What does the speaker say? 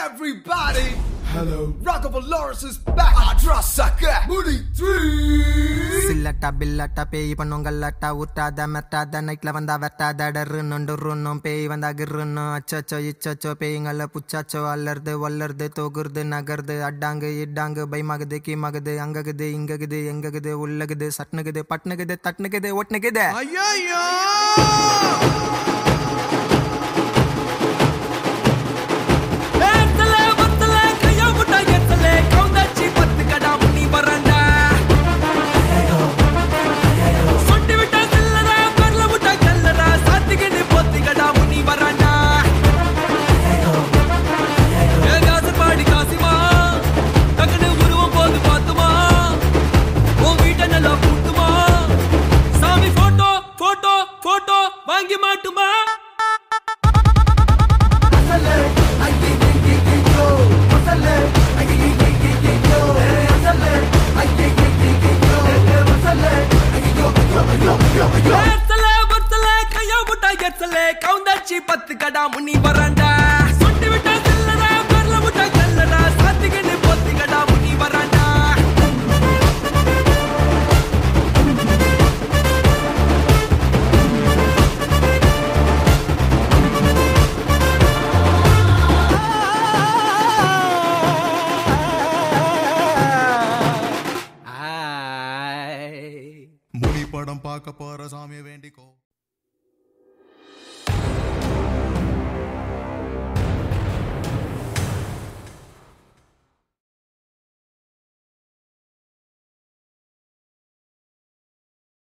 everybody. Hello. Rockabilly Lawrence is back. I trust sucker. Moody three. சில்லட்டா பில்லட்டா பேய் பண்ணுங்கல்லட்டா உட்டாத மெட்டாத நைட்ல வந்தா வெட்டாத டர்ரு நொண்டு ருன்னும் பேய் வந்தா கிருன்னும் அச்சச்சோ இச்சச்சோ பேய்ங்கள புச்சாச்சோ அல்லறது வல்லறது தொகுறது நகருது அட்டாங்கு இட்டாங்கு பயமாகுது கீமாகுது அங்ககுது இங்ககுது எங்ககுது உள்ளகுது சட்னுகுது பட்னுகுது தட்னுகுது ஒட்னுகுது ஐயோ ஏத்தல வத்தல கையா முட்டா ஏத்தல கவுந்தாச்சி பத்து கடா முனி வரண்டா சொட்டி விட்டா செல்லடா பெர்ல முட்டா கல்லடா சாத்திக்கிட்டு பொத்தி கடா முனி வரண்டா ஏ காசர்பாடி காசிமா டக்குனு உருவம் போது பார்த்துமா உன் வீட்டை நல்லா கூட்டுமா சாமி போட்டோ போட்டோ போட்டோ வாங்கி மாட்டுமா ஏத்தல வத்தல கையா முட்டா ஏத்தல கவுந்தாச்சி பத்து கடா முனி வரண்டா சொட்டி விட்டா செல்லடா பெர்ல முட்டா கல்லடா சாத்திக்கிட்டு பொத்தி கடா